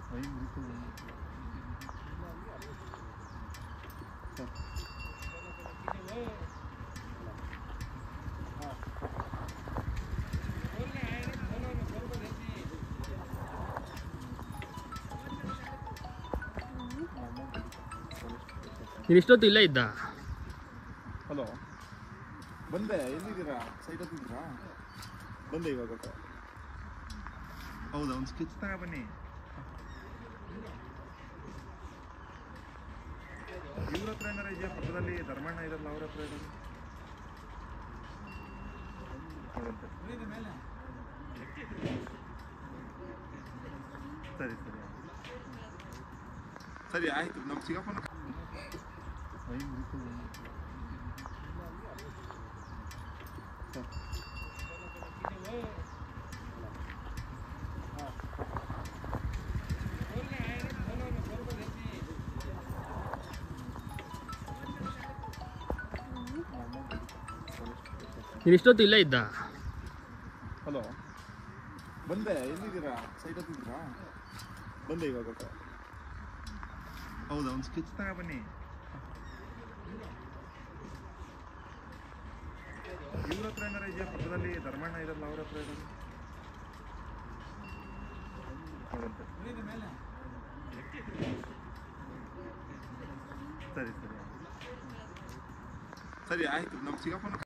ನೀನು ಇಷ್ಟೊತ್ತು ಇಲ್ಲೇ ಇದ್ದ ಹಲೋ ಬಂದೆ ಎಲ್ಲಿದ್ದೀರಾ ಸೈಟ್ ಹತ್ತಿದ್ದೀರಾ ಬಂದೆ ಇವಾಗ ಹೌದಾ ಒಂದು ಸ್ಕೆಚ್ ತಗ ಬನ್ನಿ ಇವ್ರ ಹತ್ರ ಏನಾರ ಇದೆಯಾ ಪಕ್ಕದಲ್ಲಿ ಧರ್ಮಣ್ಣ ಇರಲ್ಲ ಅವ್ರ ಹತ್ರ ಇರೋದು ನೋಡಂತೆ. ಸರಿ ಸರಿ ಸರಿ ಆಯ್ತು ನಮ್ಮ ಚಿಕ್ಕಪ್ಪನ ನೀನು ಇಷ್ಟೊತ್ತು ಇಲ್ಲೇ ಇದ್ದ ಹಲೋ ಬಂದೆ ಎಲ್ಲಿದ್ದೀರಾ ಸೈಟ್ ಹತ್ತಿದ್ದೀರಾ ಬಂದೆ ಇವಾಗ ಹೌದಾ ಒಂದು ಸ್ಕೆಚ್ ತಗ ಬನ್ನಿ ಇವ್ರ ಹತ್ರ ಏನಾರ ಇದೆಯಾ ಪಕ್ಕದಲ್ಲಿ ಧರ್ಮಣ್ಣ ಇರಲ್ಲ ಅವ್ರ ಹತ್ರ ಇರೋದು ನೋಡಂತೆ. ಸರಿ ಸರಿ ಸರಿ ಆಯ್ತು ನಮ್ಮ ಚಿಕ್ಕಪ್ಪನ